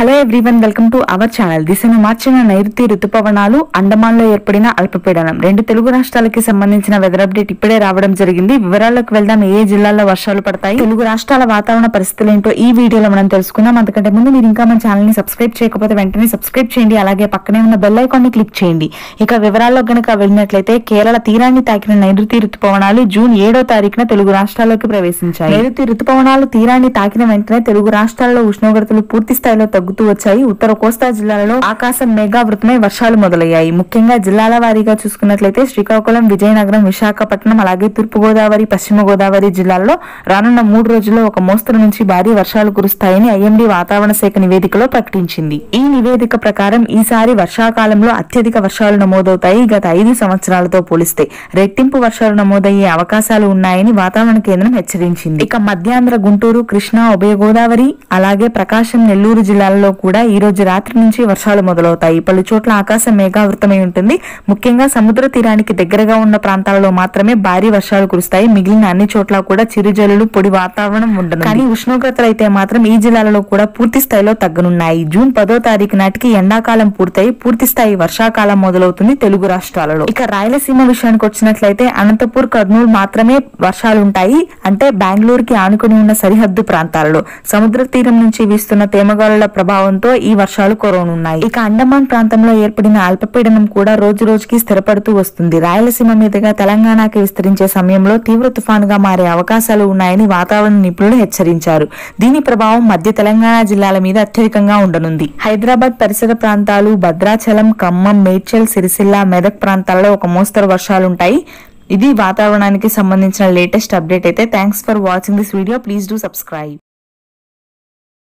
hello everyone welcome to our channel దిశను మార్చిన నైరుతి రుతుపవనాలు అండమాన్లో ఏర్పడిన అల్పపీడనం రెండు తెలుగు రాష్ట్రాలకి సంబంధించిన వెదర్ అప్డేట్ ఇప్పుడే రావడం జరిగింది వివరాల్లోకి వెళ్దాం ఏ జిల్లాల్లో వర్షాలు పడతాయి తెలుగు రాష్ట్రాల వాతావరణ పరిస్థితులు ఏంటో ఈ వీడియోలో మనం తెలుసుకుందాం అంతకంటే ముందు మీరు ఇంకా మన ఛానల్ ని సబ్స్క్రైబ్ చేయకపోతే వెంటనే సబ్స్క్రైబ్ చేయండి అలాగే పక్కనే ఉన్న బెల్ ఐకాన్ ని క్లిక్ చేయండి ఇక వివరాల్లో గనక వెళ్ళినట్లయితే కేరళ తీరాన్ని తాకిన నైరుతి రుతుపవనాలు జూన్ ఏడో తారీఖున తెలుగు రాష్ట్రాల్లోకి ప్రవేశించాయి నైరుతి రుతుపవనాలు తీరాన్ని తాకిన వెంటనే తెలుగు రాష్ట్రాల్లో ఉష్ణోగ్రతలు పూర్తి స్థాయిలో తగ్గుతూ వచ్చాయి ఉత్తర కోస్తా జిల్లాలలో ఆకాశం మేఘావృతమై వర్షాలు మొదలయ్యాయి ముఖ్యంగా జిల్లాల వారీగా చూసుకున్నట్లయితే శ్రీకాకుళం విజయనగరం విశాఖపట్నం అలాగే తూర్పు గోదావరి పశ్చిమ గోదావరి జిల్లాల్లో రానున్న మూడు రోజుల్లో ఒక మోస్తరు నుంచి భారీ వర్షాలు కురుస్తాయని ఐఎండీ వాతావరణ శాఖ నివేదికలో ప్రకటించింది ఈ నివేదిక ప్రకారం ఈసారి వర్షాకాలంలో అత్యధిక వర్షాలు నమోదవుతాయి గత ఐదు సంవత్సరాలతో పోలిస్తే రెట్టింపు వర్షాలు నమోదయ్యే అవకాశాలు ఉన్నాయని వాతావరణ కేంద్రం హెచ్చరించింది ఇక మధ్యాంధ్ర గుంటూరు కృష్ణా ఉభయ గోదావరి అలాగే ప్రకాశం నెల్లూరు జిల్లాలలో కూడా ఈ రోజు రాత్రి నుంచి వర్షాలు మొదలవుతాయి పలు చోట్ల ఆకాశం మేఘావృతమై ఉంటుంది ముఖ్యంగా సముద్ర తీరానికి దగ్గరగా ఉన్న ప్రాంతాలలో మాత్రమే భారీ వర్షాలు కురుస్తాయి మిగిలిన అన్ని చోట్ల కూడా చిరుజల్లులు పొడి వాతావరణం ఉండదు కానీ ఉష్ణోగ్రతలు అయితే మాత్రం ఈ జిల్లాలలో కూడా పూర్తి స్థాయిలో తగ్గనున్నాయి జూన్ పదో తారీఖు నాటికి ఎండాకాలం పూర్తయి పూర్తి స్థాయి వర్షాకాలం మొదలవుతుంది తెలుగు రాష్ట్రాలలో ఇక రాయలసీమ విషయానికి వచ్చినట్లయితే అనంతపూర్ కర్నూలు మాత్రమే వర్షాలు ఉంటాయి అంటే బెంగళూరుకి ఆనుకుని ఉన్న సరిహద్దు ప్రాంతాలలో సముద్ర తీరం నుంచి వీస్తున్న తేమగాలుల ప్రభావంతో ఈ వర్షాలు కురవనున్నాయి ఇక అండమాన్ ప్రాంతంలో ఏర్పడిన అల్పపీడనం కూడా రోజు రోజుకి స్థిరపడుతూ వస్తుంది రాయలసీమ మీదుగా తెలంగాణకి విస్తరించే సమయంలో తీవ్ర తుఫానుగా మారే అవకాశాలు ఉన్నాయని వాతావరణ నిపుణులు హెచ్చరించారు దీని ప్రభావం మధ్య తెలంగాణ జిల్లాల మీద అత్యధికంగా ఉండనుంది హైదరాబాద్ పరిసర ప్రాంతాలు భద్రాచలం ఖమ్మం మేడ్చల్ సిరిసిల్ల మెదక్ ప్రాంతాల్లో ఒక మోస్తరు వర్షాలుంటాయి ఇది వాతావరణానికి సంబంధించిన లేటెస్ట్ అప్డేట్ అయితే thanks for watching this video please do subscribe